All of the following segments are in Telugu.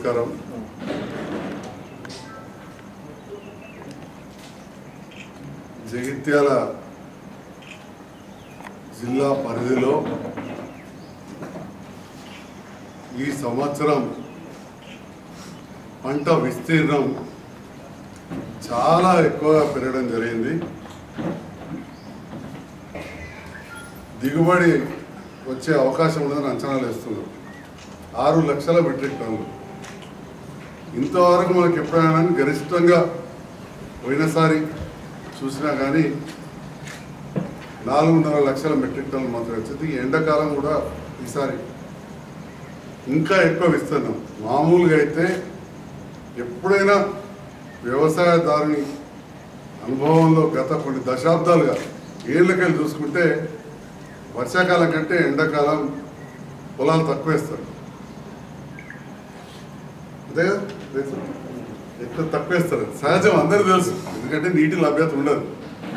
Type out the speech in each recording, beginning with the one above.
నమస్కారం జగిత్యాల జిల్లా పరిధిలో ఈ సంవత్సరం పంట విస్తీర్ణం చాలా ఎక్కువగా పెరగడం జరిగింది దిగుబడి వచ్చే అవకాశం ఉందని అంచనాలు వేస్తున్నారు ఆరు లక్షల మెట్రిక్ టన్నులు ఇంతవరకు మనకి ఎప్పుడైనా కానీ గరిష్టంగా పోయినసారి చూసినా కానీ నాలుగున్నర లక్షల మెట్రిక్ టన్నులు మాత్రమే వచ్చింది ఈ ఎండాకాలం కూడా ఈసారి ఇంకా ఎక్కువ విస్తీర్ణం మామూలుగా అయితే ఎప్పుడైనా వ్యవసాయదారుని అనుభవంలో గత కొన్ని దశాబ్దాలుగా ఏళ్ళకెళ్ళి చూసుకుంటే వర్షాకాలం కంటే ఎండాకాలం పొలాలు తక్కువ వేస్తారు అదే కదా? తెలుసు. ఎక్కువ తక్కువ వేస్తారు సహజం అందరూ తెలుసు ఎందుకంటే నీటి లభ్యత ఉండదు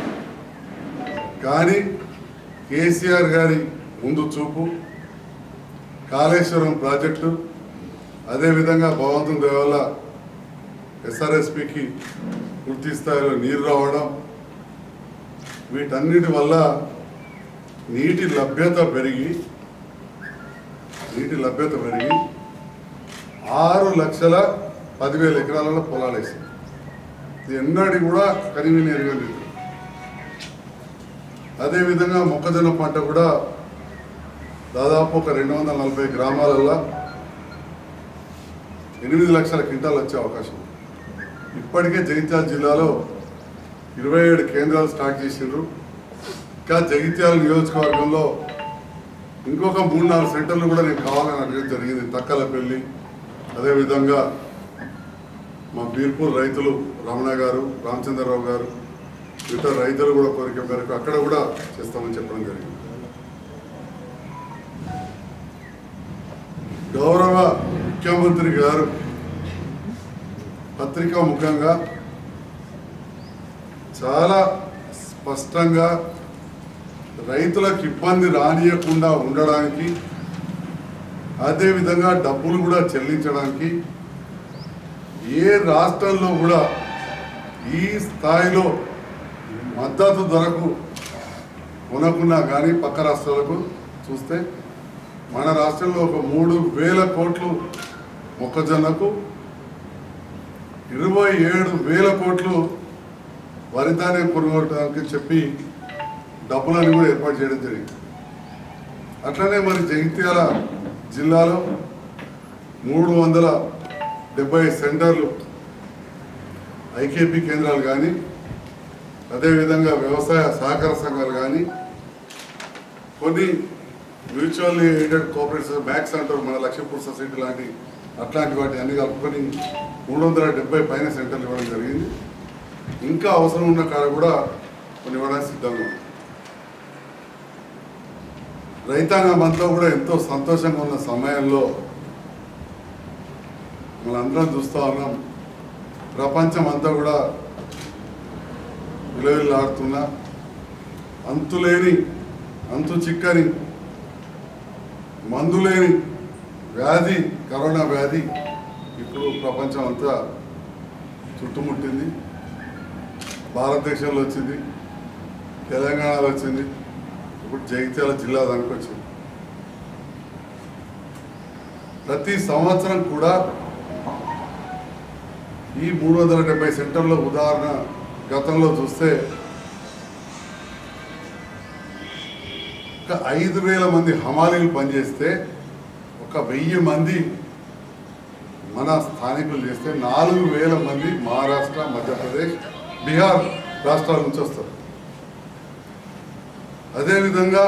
కానీ కేసీఆర్ గారి ముందు చూపు కాళేశ్వరం ప్రాజెక్టు అదేవిధంగా భగవంతుని దయ వల్ల ఎస్ఆర్ఎస్పికి పూర్తి స్థాయిలో నీరు రావడం వీటన్నిటి వల్ల నీటి లభ్యత పెరిగి నీటి లభ్యత పెరిగి ఆరు లక్షల పదివేల ఎకరాలలో పొలాలు వేసింది ఇది ఎన్నడి కూడా కనివిని ఎరగలేదు అదేవిధంగా మొక్కజొన్న పంట కూడా దాదాపు ఒక రెండు వందల నలభై గ్రామాలలో ఎనిమిది లక్షల క్వింటాలు వచ్చే అవకాశం ఉంది. ఇప్పటికే జగిత్యాల జిల్లాలో ఇరవై ఏడు కేంద్రాలు స్టార్ట్ చేసిండ్రు ఇంకా జగిత్యాల నియోజకవర్గంలో ఇంకొక మూడు నాలుగు సెంటర్లు కూడా నేను కావాలని అడగడం జరిగింది తక్కలపల్లి అదేవిధంగా మా బీర్పూర్ రైతులు రమణ గారు రామచంద్రరావు గారు ఇతర రైతులు కూడా కోరిక మేరకు అక్కడ కూడా చేస్తామని చెప్పడం జరిగింది గౌరవ ముఖ్యమంత్రి గారు పత్రికా ముఖంగా చాలా స్పష్టంగా రైతులకు ఇబ్బంది రానియకుండా ఉండడానికి అదేవిధంగా డబ్బులు కూడా చెల్లించడానికి ఏ రాష్ట్రంలో కూడా ఈ స్థాయిలో మద్దతు ధరకు కొనకున్నా కానీ పక్క రాష్ట్రాలకు చూస్తే మన రాష్ట్రంలో ఒక మూడు వేల కోట్లు మొక్కజొన్నకు ఇరవై ఏడు వేల కోట్లు వరి ధాన్యం కొనుగోటానికి చెప్పి డబ్బులను కూడా ఏర్పాటు చేయడం జరిగింది అట్లనే మరి జగిత్యాల జిల్లాలో మూడు వందల డెబ్బై సెంటర్లు ఐకేపీ కేంద్రాలు కానీ అదేవిధంగా వ్యవసాయ సహకార సంఘాలు కానీ కొన్ని మ్యూచువల్లీ ఎయిడెడ్ కోఆపరేటివ్ బ్యాంక్స్ అంటారు మన లక్ష్మీపూర్ సొసైటీ లాంటి అట్లాంటి వాటి అన్ని కలుపుకొని మూడు వందల డెబ్బై పైన సెంటర్లు ఇవ్వడం జరిగింది ఇంకా అవసరం ఉన్న కాడ కూడా కొన్ని ఇవ్వడానికి సిద్ధంగా ఉంది రైతాంగం అంతా కూడా ఎంతో సంతోషంగా ఉన్న సమయంలో మనందరం చూస్తూ ఉన్నాం ప్రపంచం అంతా కూడా విలువలాడుతున్న అంతులేని అంతు చిక్కని మందులేని వ్యాధి కరోనా వ్యాధి ఇప్పుడు ప్రపంచం అంతా చుట్టుముట్టింది భారతదేశంలో వచ్చింది తెలంగాణలో వచ్చింది ఇప్పుడు జగిత్యాల జిల్లా దానికి వచ్చింది ప్రతి సంవత్సరం కూడా ఈ మూడు వందల డెబ్బై సెంటర్ల ఉదాహరణ గతంలో చూస్తే ఒక ఐదు వేల మంది హమాలీలు పనిచేస్తే ఒక వెయ్యి మంది మన స్థానికులు చేస్తే నాలుగు వేల మంది మహారాష్ట్ర మధ్యప్రదేశ్ బీహార్ రాష్ట్రాల నుంచి వస్తారు అదేవిధంగా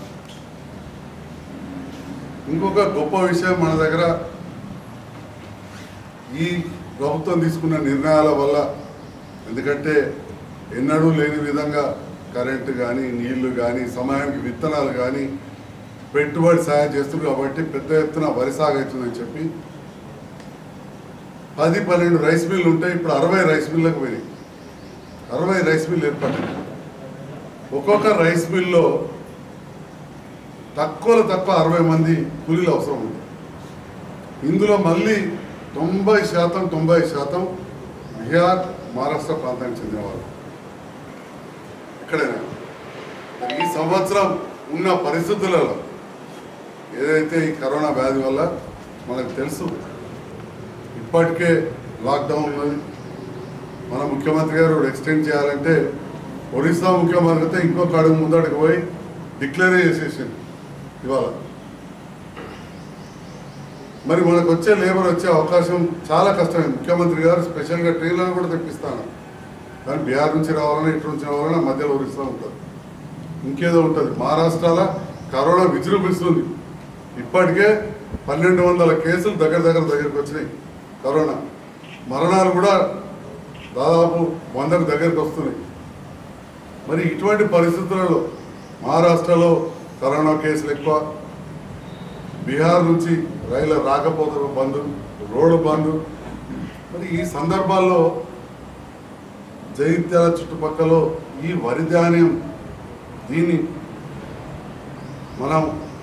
ఇంకొక గొప్ప విషయం మన దగ్గర ఈ ప్రభుత్వం తీసుకున్న నిర్ణయాల వల్ల ఎందుకంటే ఎన్నడూ లేని విధంగా కరెంటు కానీ నీళ్లు కానీ సమయానికి విత్తనాలు కానీ పెట్టుబడి సాయం చేస్తుంది కాబట్టి పెద్ద ఎత్తున వరి సాగు అవుతుందని చెప్పి పది పన్నెండు రైస్ మిల్లు ఉంటే ఇప్పుడు అరవై రైస్ మిల్లకు పోయినాయి అరవై రైస్ మిల్లు ఏర్పడ్డాయి ఒక్కొక్క రైస్ మిల్లో తక్కువలో తక్కువ అరవై మంది కూలీలు అవసరం ఉంది ఇందులో మళ్ళీ తొంభై శాతం తొంభై శాతం బీహార్ మహారాష్ట్ర ప్రాంతానికి చెందినవారు ఎక్కడైనా మరి ఈ సంవత్సరం ఉన్న పరిస్థితులలో ఏదైతే ఈ కరోనా వ్యాధి వల్ల మనకు తెలుసు ఇప్పటికే లాక్డౌన్ ఉన్నది మన ముఖ్యమంత్రి గారు ఎక్స్టెండ్ చేయాలంటే ఒరిస్సా ముఖ్యమంత్రి అయితే ఇంకొక అడుగు ముందడుగు పోయి డిక్లేర్ చేసేసింది ఇవాళ మరి మనకు వచ్చే లేబర్ వచ్చే అవకాశం చాలా కష్టమే ముఖ్యమంత్రి గారు స్పెషల్గా ట్రైన్లను కూడా తెప్పిస్తాను కానీ బీహార్ నుంచి రావాలన్నా ఇటు నుంచి రావాలన్నా మధ్యలో ఒరిస్సా ఉంటుంది ఇంకేదో ఉంటుంది మహారాష్ట్రలో కరోనా విజృంభిస్తుంది ఇప్పటికే పన్నెండు వందల కేసులు దగ్గర దగ్గర దగ్గరికి వచ్చినాయి కరోనా మరణాలు కూడా దాదాపు వందకు దగ్గరికి వస్తున్నాయి మరి ఇటువంటి పరిస్థితులలో మహారాష్ట్రలో కరోనా కేసులు ఎక్కువ బీహార్ నుంచి రైళ్ళ రాకపోకలు బంద్ రోడ్డు బంద్ మరి ఈ సందర్భాల్లో జైత్యాల చుట్టుపక్కల ఈ వరి ధాన్యం దీన్ని మనం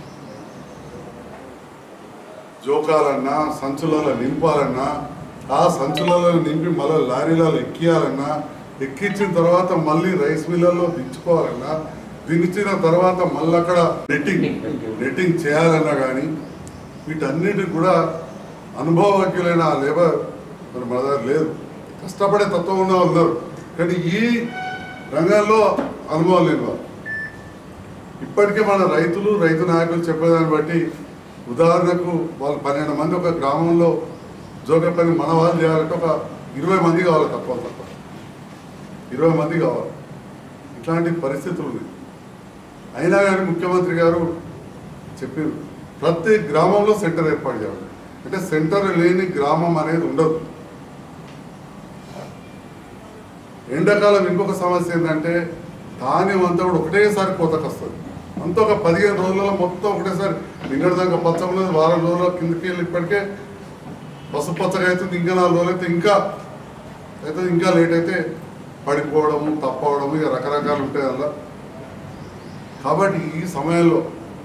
జోకాలన్నా సంచులలో నింపాలన్నా ఆ సంచులలో నింపి మళ్ళీ లారీలలో ఎక్కియాలన్నా ఎక్కించిన తర్వాత మళ్ళీ రైస్ మిల్లర్లో దించుకోవాలన్నా దించిన తర్వాత మళ్ళీ అక్కడ నెట్టింగ్ నెట్టింగ్ చేయాలన్నా కానీ వీటన్నిటికి కూడా అనుభవజ్ఞులైన ఆ లేబర్ మరి మన దగ్గర లేదు కష్టపడే తత్వం ఉన్న వాళ్ళు ఉన్నారు కానీ ఈ రంగంలో అనుభవం లేని వాళ్ళు ఇప్పటికే మన రైతులు రైతు నాయకులు చెప్పేదాన్ని బట్టి ఉదాహరణకు వాళ్ళు పన్నెండు మంది ఒక గ్రామంలో జోగ పని మన వాళ్ళు చేయాలంటే ఒక ఇరవై మంది కావాలి తక్కువ తక్కువ ఇరవై మంది కావాలి ఇట్లాంటి పరిస్థితులు ఉన్నాయి అయినా కానీ ముఖ్యమంత్రి గారు చెప్పారు ప్రతి గ్రామంలో సెంటర్ ఏర్పాటు చేయాలి అంటే సెంటర్ లేని గ్రామం అనేది ఉండదు ఎండాకాలం ఇంకొక సమస్య ఏంటంటే ధాన్యం అంతా కూడా ఒకటేసారి కోతకు వస్తుంది అంతా ఒక పదిహేను రోజులలో మొత్తం ఒకటేసారి నిన్నటి దాకా పచ్చ ఉన్నది వారం రోజుల కిందకి వెళ్ళి ఇప్పటికే పసుపు పచ్చగా అవుతుంది ఇంకా నాలుగు రోజులు అయితే ఇంకా అయితే ఇంకా లేట్ అయితే పడిపోవడము తప్పవడము ఇక రకరకాలు ఉంటాయి అలా కాబట్టి ఈ సమయంలో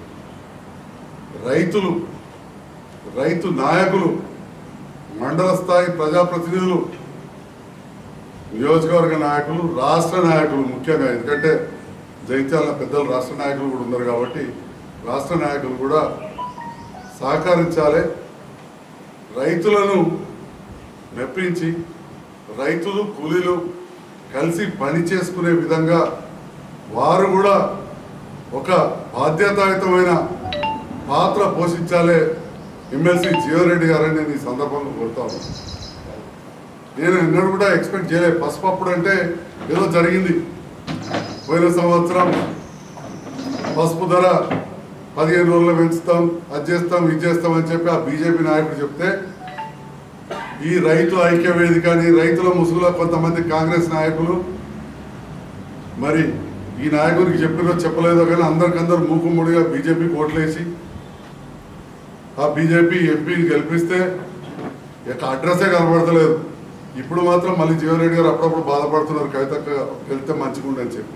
రైతులు రైతు నాయకులు మండల స్థాయి ప్రజాప్రతినిధులు నియోజకవర్గ నాయకులు రాష్ట్ర నాయకులు ముఖ్యంగా ఎందుకంటే జైత్యాల పెద్దలు రాష్ట్ర నాయకులు కూడా ఉన్నారు కాబట్టి రాష్ట్ర నాయకులు కూడా సహకరించాలి రైతులను మెప్పించి రైతులు కూలీలు కలిసి పని చేసుకునే విధంగా వారు కూడా ఒక బాధ్యతాయుతమైన పాత్ర పోషించాలే ఎమ్మెల్సీ జీవరెడ్డి గారని నేను ఈ సందర్భంగా కోరుతాను నేను ఎన్నడూ కూడా ఎక్స్పెక్ట్ చేయలేదు పసుపు అప్పుడు అంటే ఏదో జరిగింది పోయిన సంవత్సరం పసుపు ధర పదిహేను రోజులు పెంచుతాం అది చేస్తాం ఇది చేస్తాం అని చెప్పి ఆ బీజేపీ నాయకుడు చెప్తే ఈ రైతు ఐక్య వేదిక అని రైతుల ముసుగులో కొంతమంది కాంగ్రెస్ నాయకులు మరి ఈ నాయకుడికి చెప్పినో చెప్పలేదో కానీ అందరికందరు మూకుమ్ముడిగా బీజేపీకి ఓట్లేసి ఆ బీజేపీ ఎంపీని గెలిపిస్తే ఇక అడ్రస్సే కనబడతలేదు ఇప్పుడు మాత్రం మళ్ళీ జీవన్ గారు అప్పుడప్పుడు బాధపడుతున్నారు కవిత వెళ్తే మంచిగుండని చెప్పి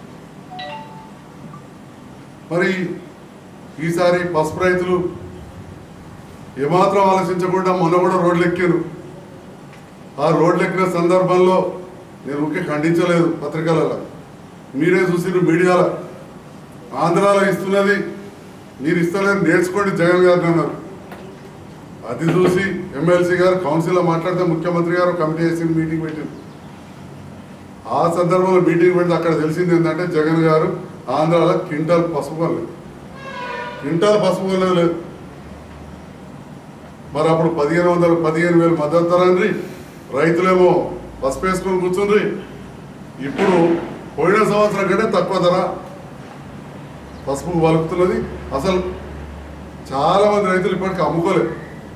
మరి ఈసారి పసుపు రైతులు ఏమాత్రం ఆలోచించకుండా మొన్న కూడా రోడ్లు ఎక్కారు ఆ రోడ్లు ఎక్కిన సందర్భంలో నేను ఊరికే ఖండించలేదు పత్రికలలో మీరే చూసిరు మీడియాలో ఆంధ్రాలో ఇస్తున్నది మీరు ఇస్తలేదు నేర్చుకోండి జగన్ గారిని అన్నారు అది చూసి ఎమ్మెల్సీ గారు కౌన్సిల్లో మాట్లాడితే ముఖ్యమంత్రి గారు కమిటీ వేసి మీటింగ్ పెట్టింది ఆ సందర్భంలో మీటింగ్ పెడితే అక్కడ తెలిసింది ఏంటంటే జగన్ గారు ఆంధ్రాలో క్వింటాల్ పసుపు కొనలేదు క్వింటాల్ పసుపు కొనలేదు లేదు మరి అప్పుడు పదిహేను వందలు పదిహేను వేలు మద్దతు ధర అండి రైతులేమో పసుపు వేసుకొని కూర్చుండ్రి ఇప్పుడు పోయిన సంవత్సరం కంటే తక్కువ ధర పసుపు వలుపుతున్నది అసలు చాలా మంది రైతులు ఇప్పటికీ అమ్ముకోలేదు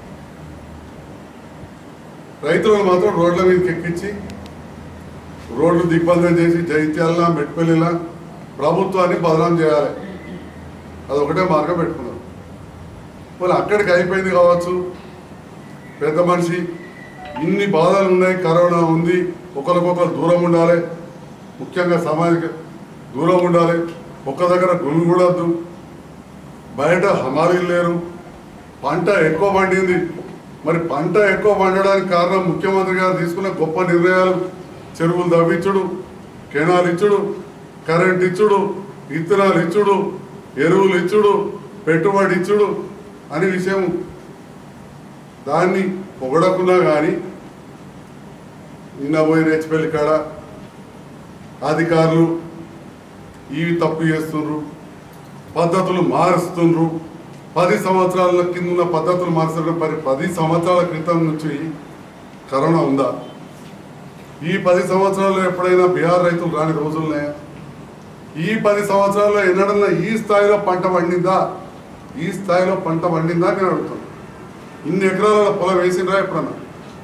రైతులను మాత్రం రోడ్ల మీదకి ఎక్కించి రోడ్లు దిగ్బంధం చేసి జైత్యాల మెట్పల్లిలా ప్రభుత్వాన్ని బదనాం చేయాలి అదొకటే మార్గం పెట్టుకున్నారు మరి అక్కడికి అయిపోయింది కావచ్చు పెద్ద మనిషి ఇన్ని బాధలు ఉన్నాయి కరోనా ఉంది ఒకరికొకరు దూరం ఉండాలి ముఖ్యంగా సమాజ దూరం ఉండాలి ఒక్క దగ్గర గుమిగూడద్దు బయట హమాలీలు లేరు పంట ఎక్కువ పండింది మరి పంట ఎక్కువ పండడానికి కారణం ముఖ్యమంత్రి గారు తీసుకున్న గొప్ప నిర్ణయాలు చెరువులు తవ్వించుడు కెనాలు ఇచ్చుడు కరెంట్ ఇచ్చుడు విత్తనాలు ఇచ్చుడు ఎరువులు ఇచ్చుడు పెట్టుబడి ఇచ్చుడు అనే విషయం దాన్ని పొగడకున్నా కానీ నిన్న పోయి రేచిపల్లి కాడ అధికారులు ఇవి తప్పు చేస్తుండ్రు పద్ధతులు మారుస్తుండ్రు పది సంవత్సరాల కింద ఉన్న పద్ధతులు మార్చడం మరి పది సంవత్సరాల క్రితం నుంచి కరోనా ఉందా ఈ పది సంవత్సరాల్లో ఎప్పుడైనా బీహార్ రైతులు రాని రోజులున్నాయా ఈ పది సంవత్సరాల్లో ఎన్నడన్నా ఈ స్థాయిలో పంట పండిందా ఈ స్థాయిలో పంట పండిందా అని నేను అడుగుతాను ఇన్ని ఎకరాల పొలం వేసిండ్రా ఎప్పుడన్నా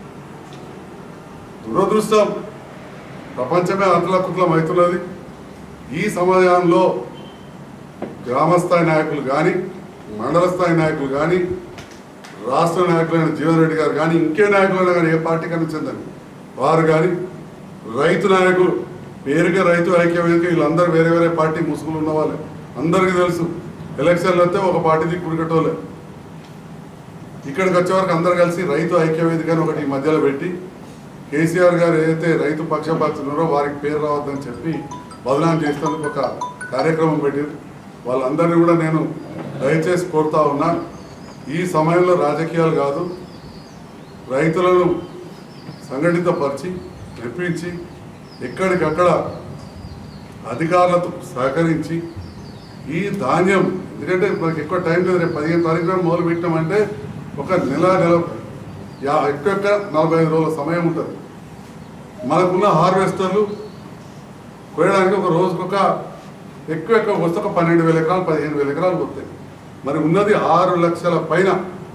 దురదృష్టం ప్రపంచమే అతలకుతలం అవుతున్నది ఈ సమయంలో గ్రామస్థాయి నాయకులు కానీ మండల స్థాయి నాయకులు కానీ రాష్ట్ర నాయకులైన జీవన్ రెడ్డి గారు కానీ ఇంకే నాయకులైనా కానీ ఏ పార్టీ కన్నా చెందని వారు కానీ రైతు నాయకులు పేరుగా రైతు ఐక్యవేదిక వీళ్ళందరూ వేరే వేరే పార్టీ ముసుగులు ఉన్న వాళ్ళే అందరికీ తెలుసు ఎలక్షన్లు వస్తే ఒక పార్టీది కుడికటోలే ఇక్కడికి వచ్చే వరకు అందరు కలిసి రైతు ఐక్యవేదిక అని ఒకటి ఈ మధ్యలో పెట్టి కేసీఆర్ గారు ఏదైతే రైతు పక్షపాతున్నారో వారికి పేరు రావద్దని చెప్పి బదనాం చేసేందుకు ఒక కార్యక్రమం పెట్టారు వాళ్ళందరినీ కూడా నేను దయచేసి కోరుతా ఉన్నా ఈ సమయంలో రాజకీయాలు కాదు రైతులను సంఘటితపరిచి మెప్పించి ఎక్కడికక్కడ అధికారులతో సహకరించి ఈ ధాన్యం ఎందుకంటే మనకి ఎక్కువ టైం లేదు రేపు పదిహేను తారీఖు నాడు మొదలు పెట్టామంటే ఒక నెల నెల యా ఎక్కువ ఎక్కువ నలభై ఐదు రోజుల సమయం ఉంటుంది మనకున్న హార్వెస్టర్లు కోయడానికి ఒక రోజుకు ఒక ఎక్కువ ఎక్కువ వస్తే ఒక పన్నెండు వేల ఎకరాలు పదిహేను వేల ఎకరాలు వస్తాయి మరి ఉన్నది ఆరు లక్షల పైన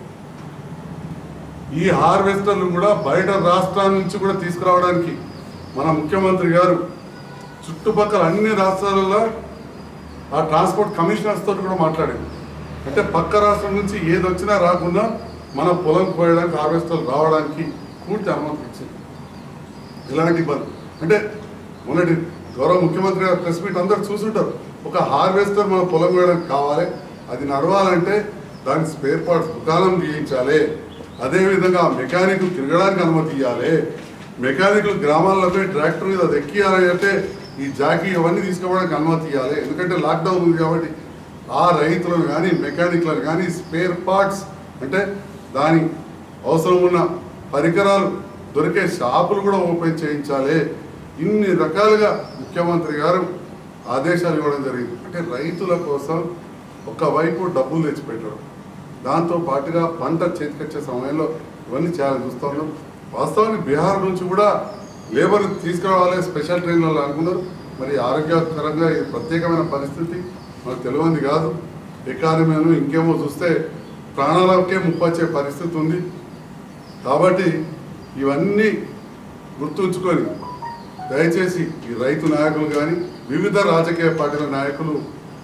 ఈ హార్వెస్టర్లు కూడా బయట రాష్ట్రాల నుంచి కూడా తీసుకురావడానికి మన ముఖ్యమంత్రి గారు చుట్టుపక్కల అన్ని రాష్ట్రాలలో ఆ ట్రాన్స్పోర్ట్ కమిషనర్స్ తోటి కూడా మాట్లాడింది అంటే పక్క రాష్ట్రం నుంచి ఏది వచ్చినా రాకుండా మన పొలం కోయడానికి హార్వెస్టర్లు రావడానికి పూర్తి అనుమతి ఇచ్చింది ఇలాంటి ఇబ్బంది అంటే మొన్నటి గౌరవ ముఖ్యమంత్రి గారు ప్రెస్ మీట్ అందరు చూసుంటారు ఒక హార్వెస్టర్ మన పొలం వేయడానికి కావాలి అది నడవాలంటే దానికి స్పేర్ పార్ట్స్ దుకాణం చేయించాలి అదేవిధంగా మెకానిక్ తిరగడానికి అనుమతి ఇవ్వాలి మెకానిక్లు గ్రామాల్లో పోయి ట్రాక్టర్ మీద అది ఎక్కియాలి అంటే ఈ జాకీ అవన్నీ తీసుకోవడానికి అనుమతి ఇవ్వాలి ఎందుకంటే లాక్డౌన్ ఉంది కాబట్టి ఆ రైతులను కానీ మెకానిక్లను కానీ స్పేర్ పార్ట్స్ అంటే దాని అవసరం ఉన్న పరికరాలు దొరికే షాపులు కూడా ఓపెన్ చేయించాలి ఇన్ని రకాలుగా ముఖ్యమంత్రి గారు ఆదేశాలు ఇవ్వడం జరిగింది అంటే రైతుల కోసం ఒకవైపు డబ్బులు తెచ్చిపెట్టడం దాంతో పాటుగా పంట చేతికొచ్చే సమయంలో ఇవన్నీ చాలా చూస్తూ ఉన్నాం వాస్తవానికి బీహార్ నుంచి కూడా లేబర్ తీసుకురావాలి స్పెషల్ ట్రైన్లలో అనుకున్నారు మరి ఆరోగ్యకరంగా ఇది ప్రత్యేకమైన పరిస్థితి మనకు తెలియంది కాదు ఎకానమీను ఇంకేమో చూస్తే ప్రాణాలకే ముప్పొచ్చే పరిస్థితి ఉంది కాబట్టి ఇవన్నీ గుర్తుంచుకొని దయచేసి ఈ రైతు నాయకులు కానీ వివిధ రాజకీయ పార్టీల నాయకులు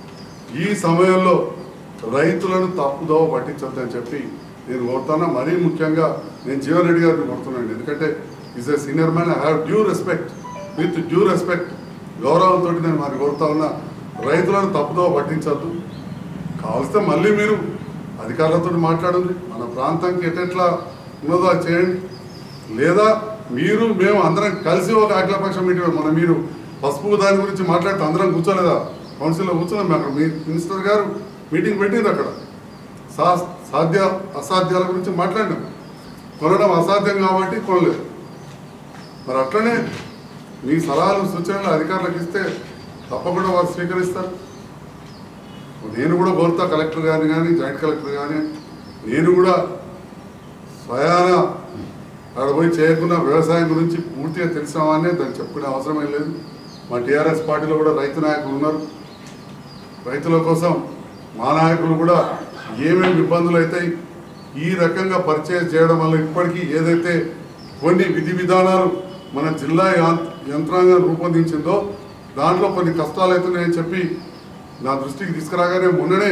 ఈ సమయంలో రైతులను తప్పుదోవ పట్టించొద్దని చెప్పి నేను కోరుతాను మరీ ముఖ్యంగా నేను జీవన్ రెడ్డి గారిని కోరుతున్నాను ఎందుకంటే is a senior man I have due respect with due respect గౌరవంతో నేను మరి కోరుతా ఉన్నా రైతులను తప్పుదోవ పట్టించొద్దు కావలిస్తే మళ్ళీ మీరు అధికారులతో మాట్లాడండి మన ప్రాంతానికి ఎట్టెట్లా ఉన్నదో అది చేయండి లేదా మీరు మేము అందరం కలిసి ఒక అఖిలపక్ష మీటింగ్ మన మీరు పసుపు దాని గురించి మాట్లాడితే అందరం కూర్చోలేదా కౌన్సిల్లో కూర్చున్నాం మేము అక్కడ మీ మినిస్టర్ గారు మీటింగ్ పెట్టింది అక్కడ సా సాధ్య అసాధ్యాల గురించి మాట్లాడినాం కొనడం అసాధ్యం కాబట్టి కొనలేదు మరి అట్లనే మీ సలహాలు సూచనలు అధికారులకు ఇస్తే తప్పకుండా వారు స్వీకరిస్తారు నేను కూడా కోరుతా కలెక్టర్ గారిని కానీ జాయింట్ కలెక్టర్ కానీ నేను కూడా స్వయాన అక్కడ పోయి చేయకుండా వ్యవసాయం గురించి పూర్తిగా తెలిసినామని దాన్ని చెప్పుకునే అవసరమే లేదు మా టీఆర్ఎస్ పార్టీలో కూడా రైతు నాయకులు ఉన్నారు రైతుల కోసం మా నాయకులు కూడా ఏమేమి ఇబ్బందులు అవుతాయి ఈ రకంగా పర్చేజ్ చేయడం వల్ల ఇప్పటికీ ఏదైతే కొన్ని విధి విధానాలు మన జిల్లా యాం- యంత్రాంగం రూపొందించిందో దాంట్లో కొన్ని కష్టాలు అవుతున్నాయని చెప్పి నా దృష్టికి తీసుకురాగానే మొన్ననే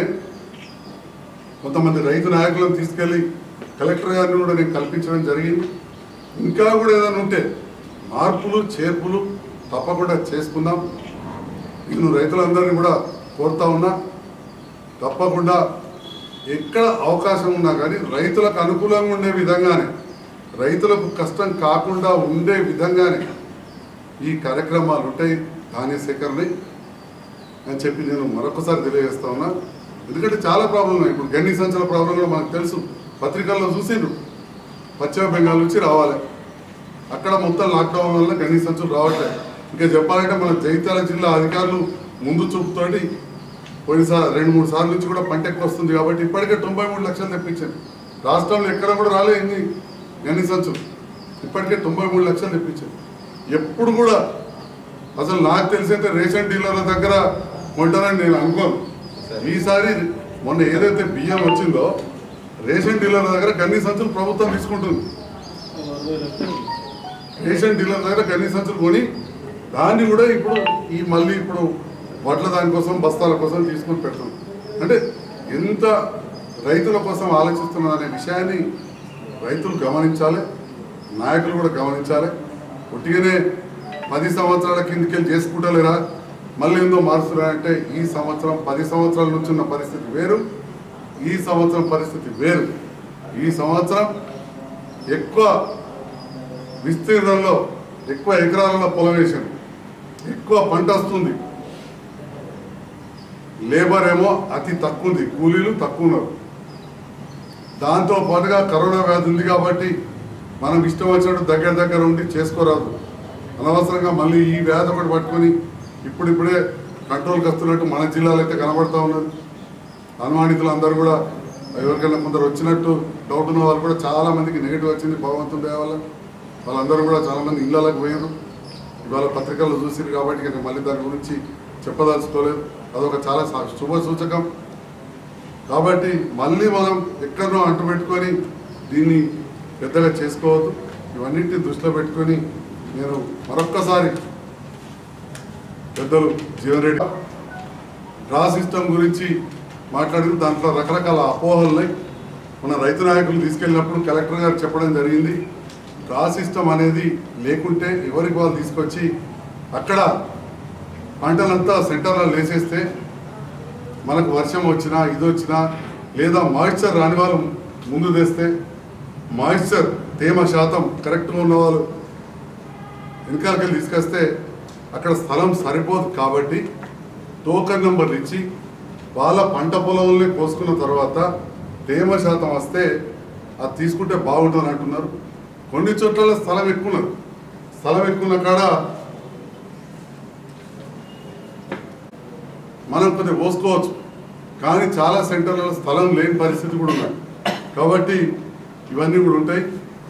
కొంతమంది రైతు నాయకులను తీసుకెళ్ళి కలెక్టర్ గారిని కూడా నేను కల్పించడం జరిగింది ఇంకా కూడా ఏదైనా ఉంటే మార్పులు చేర్పులు తప్పకుండా చేసుకుందాం నేను రైతులందరినీ కూడా కోరుతా ఉన్నా తప్పకుండా ఎక్కడ అవకాశం ఉన్నా కానీ రైతులకు అనుకూలంగా ఉండే విధంగానే రైతులకు కష్టం కాకుండా ఉండే విధంగానే ఈ కార్యక్రమాలు ఉంటాయి ధాన్య సేకరణ అని చెప్పి నేను మరొకసారి తెలియజేస్తా ఉన్నా ఎందుకంటే చాలా ప్రాబ్లం ఉన్నాయి ఇప్పుడు గన్ని సంచుల ప్రాబ్లం కూడా మనకు తెలుసు పత్రికల్లో చూసిండ్రు పశ్చిమ బెంగాల్ నుంచి రావాలి అక్కడ మొత్తం లాక్డౌన్ వల్ల గన్ని సంచులు రావట్లేదు ఇంకా చెప్పాలంటే మన జగిత్యాల జిల్లా అధికారులు ముందు చూపుతోటి పోయినసారి రెండు మూడు సార్లు నుంచి కూడా పంట ఎక్కువ వస్తుంది కాబట్టి ఇప్పటికే తొంభై మూడు లక్షలు తెప్పించారు రాష్ట్రంలో ఎక్కడ కూడా రాలేదు ఇన్ని గన్ని సంచులు ఇప్పటికే తొంభై మూడు లక్షలు తెప్పించారు ఎప్పుడు కూడా అసలు నాకు తెలిసైతే రేషన్ డీలర్ల దగ్గర కొంటారని నేను అనుకోను ఈసారి మొన్న ఏదైతే బియ్యం వచ్చిందో రేషన్ డీలర్ల దగ్గర గన్ని సంచులు ప్రభుత్వం తీసుకుంటుంది రేషన్ డీలర్ దగ్గర గన్ని సంచులు కొని దాన్ని కూడా ఇప్పుడు ఈ మళ్ళీ ఇప్పుడు వడ్ల దానికోసం బస్తాల కోసం తీసుకొని పెడతాం అంటే ఎంత రైతుల కోసం ఆలోచిస్తున్నారు అనే విషయాన్ని రైతులు గమనించాలి నాయకులు కూడా గమనించాలి ఒట్టిగానే పది సంవత్సరాల కిందకెళ్ళి చేసుకుంటలేరా మళ్ళీ ఏందో మారుస్తున్నా అంటే ఈ సంవత్సరం పది సంవత్సరాల నుంచి ఉన్న పరిస్థితి వేరు ఈ సంవత్సరం పరిస్థితి వేరు ఈ సంవత్సరం ఎక్కువ విస్తీర్ణంలో ఎక్కువ ఎకరాలలో పొలం వేసాను ఎక్కువ పంట వస్తుంది లేబర్ ఏమో అతి తక్కువ ఉంది కూలీలు తక్కువ ఉన్నారు దాంతో పాటుగా కరోనా వ్యాధి ఉంది కాబట్టి మనం ఇష్టం వచ్చినట్టు దగ్గర దగ్గర ఉండి చేసుకోరాదు అనవసరంగా మళ్ళీ ఈ వ్యాధి ఒకటి పట్టుకొని ఇప్పుడిప్పుడే కంట్రోల్కి వస్తున్నట్టు మన జిల్లాలో అయితే కనబడతా ఉన్నది అనుమానితులు అందరూ కూడా ఎవరికైనా కొందరు వచ్చినట్టు డౌట్ ఉన్న వాళ్ళు కూడా చాలా మందికి నెగిటివ్ వచ్చింది భగవంతుని దయ వల్ల వాళ్ళందరూ కూడా చాలా మంది ఇళ్ళకి పోయారు ఇవాళ పత్రికల్లో చూసిరు కాబట్టి ఇక నేను మళ్ళీ దాని గురించి చెప్పదలుచుకోలేదు అదొక చాలా సా- శుభ సూచకం కాబట్టి మళ్ళీ మనం ఎక్కడనో అంటు పెట్టుకొని దీన్ని పెద్దగా చేసుకోవద్దు ఇవన్నింటిని దృష్టిలో పెట్టుకొని నేను మరొక్కసారి పెద్దలు జీవన్ రెడ్డి డ్రా సిస్టమ్ గురించి మాట్లాడిన దాంట్లో రకరకాల అపోహలు ఉన్నాయి మన రైతు నాయకులు తీసుకెళ్ళినప్పుడు కలెక్టర్ గారు చెప్పడం జరిగింది డ్రా సిస్టమ్ అనేది లేకుంటే ఎవరికి వాళ్ళు తీసుకొచ్చి అక్కడ పంటలంతా సెంటర్లో లేసేస్తే మనకు వర్షం వచ్చినా ఇది వచ్చినా లేదా మాయిశ్చర్ రాని వాళ్ళు ముందు తెస్తే మాయిశ్చర్ తేమ శాతం కరెక్ట్గా ఉన్న వాళ్ళు వెనకాలకి తీసుకొస్తే అక్కడ స్థలం సరిపోదు కాబట్టి టోకన్ నెంబర్లు ఇచ్చి వాళ్ళ పంట పొలంలో పోసుకున్న తర్వాత తేమ శాతం వస్తే అది తీసుకుంటే బాగుంటుంది అంటున్నారు కొన్ని చోట్ల స్థలం ఎక్కువ ఉన్నది స్థలం ఎక్కువ ఉన్న కాడ మనం కొద్దిగా పోసుకోవచ్చు కానీ చాలా సెంటర్లలో స్థలం లేని పరిస్థితి కూడా ఉన్నాయి కాబట్టి ఇవన్నీ కూడా ఉంటాయి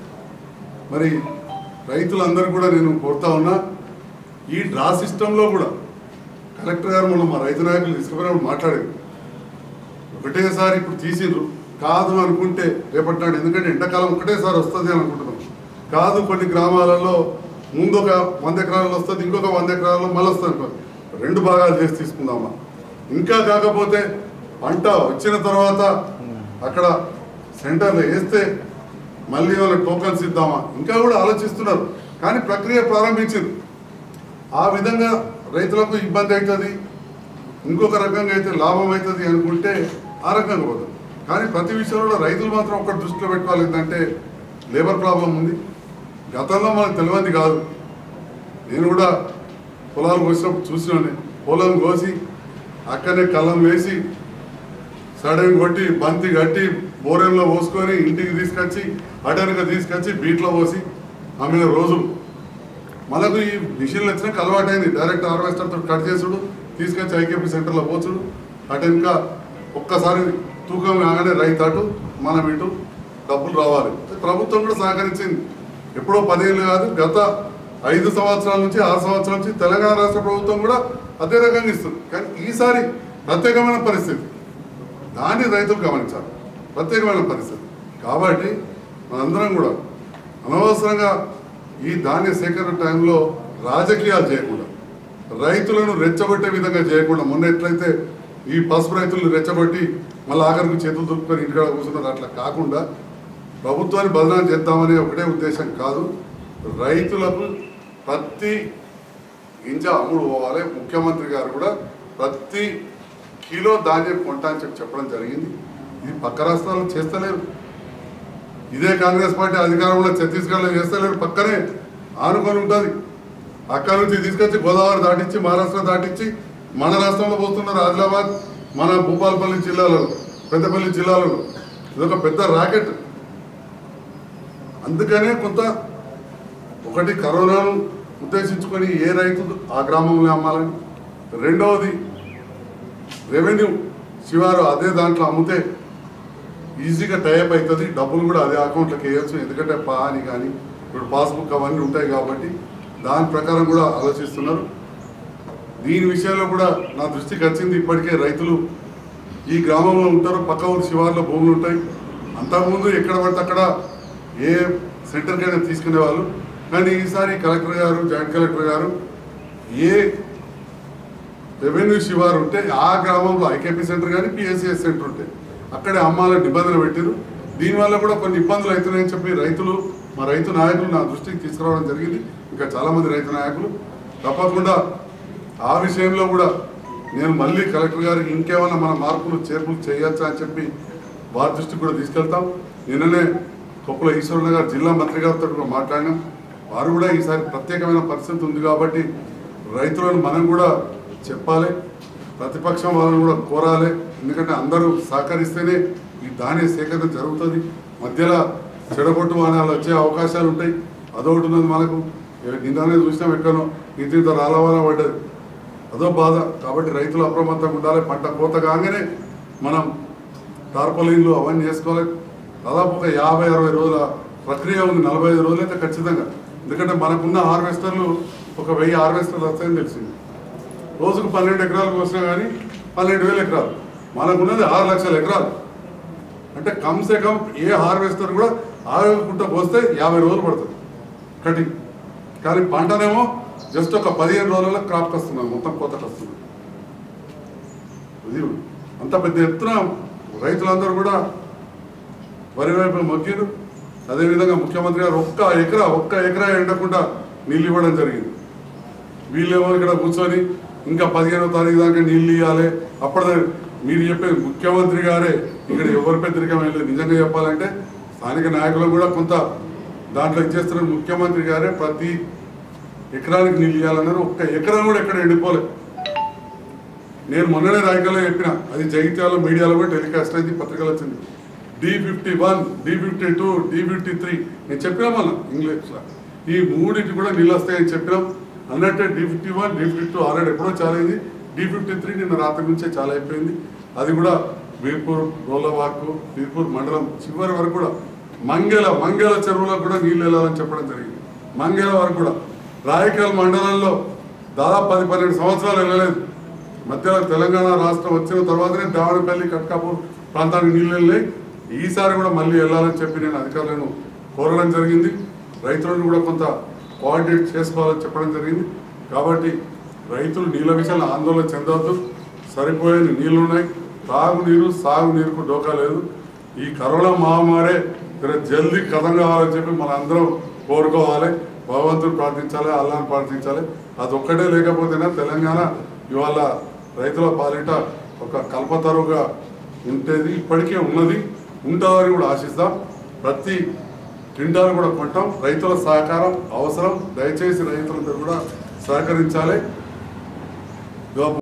మరి రైతులందరూ కూడా నేను కోరుతా ఉన్నా ఈ డ్రా సిస్టంలో కూడా కలెక్టర్ గారు మొన్న మా రైతు నాయకులు తీసుకుపోయినప్పుడు మాట్లాడారు ఒకటేసారి ఇప్పుడు తీసిండ్రు కాదు అనుకుంటే రేపటి నాడు ఎందుకంటే ఎండాకాలం ఒకటేసారి వస్తుంది అని అనుకుంటున్నాం కాదు కొన్ని గ్రామాలలో ముందు ఒక వంద ఎకరాలలో వస్తుంది ఇంకొక వంద ఎకరాలలో మళ్ళీ వస్తుంది అనుకో. రెండు భాగాలు చేసి తీసుకుందామా ఇంకా కాకపోతే పంట వచ్చిన తర్వాత అక్కడ సెంటర్లో వేస్తే మళ్ళీ వాళ్ళకి టోకన్స్ ఇద్దామా ఇంకా కూడా ఆలోచిస్తున్నారు కానీ ప్రక్రియ ప్రారంభించింది ఆ విధంగా రైతులకు ఇబ్బంది అవుతుంది ఇంకొక రకంగా అయితే లాభం అవుతుంది అనుకుంటే ఆ రకంగా పోతుంది కానీ ప్రతి విషయంలో రైతులు మాత్రం ఒకటి దృష్టిలో పెట్టుకోవాలి ఏంటంటే లేబర్ ప్రాబ్లం ఉంది గతంలో మనకు తెలియంది కాదు నేను కూడా పొలాలు కోసినప్పుడు చూసినాను పొలం కోసి అక్కడనే కళ్ళం వేసి సడన్ కొట్టి బంతి కట్టి బోరెంలో పోసుకొని ఇంటికి తీసుకొచ్చి అటెన్గా తీసుకొచ్చి బీట్లో పోసి అమ్మిన రోజులు మనకు ఈ మిషన్లు వచ్చినాక అలవాటైంది డైరెక్ట్ హార్వెస్టర్తో కట్ చేసుడు తీసుకొచ్చి ఐకేపీ సెంటర్లో పోచుడు అటెన్కా ఒక్కసారి తూకం కాగానే రైతు అటు మనం ఇటు డబ్బులు రావాలి ప్రభుత్వం కూడా సహకరించింది ఎప్పుడో పదేళ్ళు కాదు గత ఐదు సంవత్సరాల నుంచి ఆరు సంవత్సరాల నుంచి తెలంగాణ రాష్ట్ర ప్రభుత్వం కూడా అదే రకంగా ఇస్తుంది కానీ ఈసారి ప్రత్యేకమైన పరిస్థితి దాన్ని రైతులు గమనించాలి ప్రత్యేకమైన పరిస్థితి కాబట్టి మనందరం కూడా అనవసరంగా ఈ ధాన్య సేకరణ టైంలో రాజకీయాలు చేయకుండా రైతులను రెచ్చగొట్టే విధంగా చేయకుండా మొన్న ఎట్లయితే ఈ పసుపు రైతులను రెచ్చగొట్టి మళ్ళీ ఆఖరికి చేతులు దుక్కుని ఇంటికాడ కూర్చున్నారు అట్లా కాకుండా ప్రభుత్వాన్ని బదనాం చేద్దామనే ఒకటే ఉద్దేశం కాదు రైతులకు ప్రతి గింజ అమ్ముడు పోవాలి ముఖ్యమంత్రి గారు కూడా ప్రతి కిలో ధాన్యం కొంటా అని చెప్పి చెప్పడం జరిగింది ఇది పక్క రాష్ట్రాల్లో చేస్తలేరు ఇదే కాంగ్రెస్ పార్టీ అధికారంలో ఛత్తీస్గఢ్లో చేస్తలేరు పక్కనే ఆనుకొని ఉంటుంది అక్కడ నుంచి తీసుకొచ్చి గోదావరి దాటించి మహారాష్ట్ర దాటించి మన రాష్ట్రంలో పోతున్నారు ఆదిలాబాద్ మన భూపాలపల్లి జిల్లాలో పెద్దపల్లి జిల్లాలో ఇదొక పెద్ద రాకెట్ అందుకనే కొంత ఒకటి కరోనాను ఉద్దేశించుకొని ఏ రైతు ఆ గ్రామంలో అమ్మాలని రెండవది రెవెన్యూ శివారు అదే దాంట్లో అమ్మితే ఈజీగా టైప్ అవుతుంది డబ్బులు కూడా అదే అకౌంట్లోకి వేయచ్చు ఎందుకంటే పా అని కానీ ఇప్పుడు పాస్బుక్ అవన్నీ ఉంటాయి కాబట్టి దాని ప్రకారం కూడా ఆలోచిస్తున్నారు దీని విషయంలో కూడా నా దృష్టికి వచ్చింది ఇప్పటికే రైతులు ఈ గ్రామంలో ఉంటారు పక్క ఊరు శివార్లో భూములు ఉంటాయి అంతకుముందు ఎక్కడ పడితే అక్కడ ఏ సెంటర్కైనా తీసుకునేవాళ్ళు కానీ ఈసారి కలెక్టర్ గారు జాయింట్ కలెక్టర్ గారు ఏ రెవెన్యూ శివారు ఉంటే ఆ గ్రామంలో ఐకేపీ సెంటర్ కానీ పిఎస్సిఎస్ సెంటర్ ఉంటాయి అక్కడే అమ్మాలని నిబంధన పెట్టారు దీనివల్ల కూడా కొన్ని ఇబ్బందులు అవుతున్నాయని చెప్పి రైతులు మా రైతు నాయకులు నా దృష్టికి తీసుకురావడం జరిగింది ఇంకా చాలామంది రైతు నాయకులు తప్పకుండా ఆ విషయంలో కూడా నేను మళ్ళీ కలెక్టర్ గారికి ఇంకేమైనా మన మార్పులు చేర్పులు చేయొచ్చా అని చెప్పి వారి దృష్టికి కూడా తీసుకెళ్తాం నిన్ననే కొప్పుల ఈశ్వరన్న గారు జిల్లా మంత్రి గారితో కూడా మాట్లాడినాం వారు కూడా ఈసారి ప్రత్యేకమైన పరిస్థితి ఉంది కాబట్టి రైతులను మనం కూడా చెప్పాలి ప్రతిపక్షం వాళ్ళని కూడా కోరాలి ఎందుకంటే అందరూ సహకరిస్తేనే ఈ ధాన్య సేకరణ జరుగుతుంది మధ్యలో చెడగొట్టు వాహనాలు వచ్చే అవకాశాలు ఉంటాయి అదొకటి ఉన్నది మనకు నిన్ననే చూసినాం ఎక్కడో ఇంత ఇంత రాలవాల పడ్డది అదో బాధ కాబట్టి రైతులు అప్రమత్తంగా ఉండాలి పంట కోత కాగానే మనం టార్పలిన్లు అవన్నీ చేసుకోవాలి దాదాపు ఒక యాభై అరవై రోజుల ప్రక్రియ ఉంది నలభై ఐదు రోజులు అయితే ఖచ్చితంగా ఎందుకంటే మనకున్న హార్వెస్టర్లు ఒక వెయ్యి హార్వెస్టర్లు వస్తాయని తెలిసింది రోజుకు పన్నెండు ఎకరాలకు వస్తున్నా కానీ పన్నెండు వేల ఎకరాలు మనకున్నది ఆరు లక్షల ఎకరాలు అంటే కమ్సే కమ్ ఏ హార్వెస్టర్ కూడా ఆగకుండా పోస్తే యాభై రోజులు పడుతుంది కటింగ్ కానీ పంటనేమో జస్ట్ ఒక పదిహేను రోజుల్లో క్రాప్కి వస్తున్నాం మొత్తం కోతకు వస్తుంది ఇది అంత పెద్ద ఎత్తున రైతులందరూ కూడా వరి వైపు మొక్కిరు అదేవిధంగా ముఖ్యమంత్రి గారు ఒక్క ఎకరా ఒక్క ఎకరా ఎండకుండా నీళ్ళు ఇవ్వడం జరిగింది వీళ్ళేమో ఇక్కడ కూర్చొని ఇంకా పదిహేనో తారీఖు దాకా నీళ్ళు ఇవ్వాలి అప్పటి మీరు చెప్పేది ముఖ్యమంత్రి గారే ఇక్కడ ఎవరి పెద్దరికం లేదు నిజంగా చెప్పాలంటే స్థానిక నాయకులు కూడా కొంత దాంట్లో ఇచ్చేస్తున్న ముఖ్యమంత్రి గారే ప్రతి ఎకరానికి నీళ్ళు ఇవ్వాలన్నారు ఒక్క ఎకరం కూడా ఎక్కడ ఎండిపోలేదు నేను మొన్ననే రాయకల్లో చెప్పిన అది జగిత్యాల మీడియాలో కూడా టెలికాస్ట్ అయింది పత్రికలు వచ్చింది D fifty one D fifty two D fifty three నేను చెప్పినా మొన్న ఇంగ్లీష్లో ఈ మూడింటి కూడా నీళ్ళు వస్తాయని చెప్పినాం అన్నట్టే D fifty one D fifty two already ఎప్పుడో చాలా అయింది డి ఫిఫ్టీ త్రీ నిన్న రాత్రి నుంచే చాలా అయిపోయింది అది కూడా వీర్పూర్ రోలవాకు వీర్పూర్ మండలం చివరి వరకు కూడా మంగళ మంగళ చెరువులకు కూడా నీళ్ళు వెళ్ళాలని చెప్పడం జరిగింది మంగళ వరకు కూడా రాయకల్ మండలంలో దాదాపు పది పన్నెండు సంవత్సరాలు వెళ్ళలేదు మధ్యలో తెలంగాణ రాష్ట్రం వచ్చిన తర్వాతనే దావణపల్లి కట్కాపూర్ ప్రాంతానికి నీళ్ళు వెళ్ళాయి ఈసారి కూడా మళ్ళీ వెళ్ళాలని చెప్పి నేను అధికారులను కోరడం జరిగింది రైతులను కూడా కొంత కోఆర్డినేట్ చేసుకోవాలని చెప్పడం జరిగింది కాబట్టి రైతులు నీళ్ళ విషయంలో ఆందోళన చెందవద్దు సరిపోయే నీళ్లు ఉన్నాయి తాగునీరు సాగునీరుకు డోకా లేదు ఈ కరోనా మహమ్మారే జర జల్దీ కథం కావాలని చెప్పి మన అందరం కోరుకోవాలి భగవంతుడు ప్రార్థించాలి అల్లాని ప్రార్థించాలి అది ఒక్కటే లేకపోతేనే తెలంగాణ ఇవాళ రైతుల పాలిట ఒక కల్పతరుగా ఉండేది ఇప్పటికే ఉన్నది ఉంటుందని కూడా ఆశిస్తాం ప్రతి క్వింటాలు కూడా కొంటాం రైతుల సహకారం అవసరం దయచేసి రైతులందరూ కూడా సహకరించాలి ఇదిగో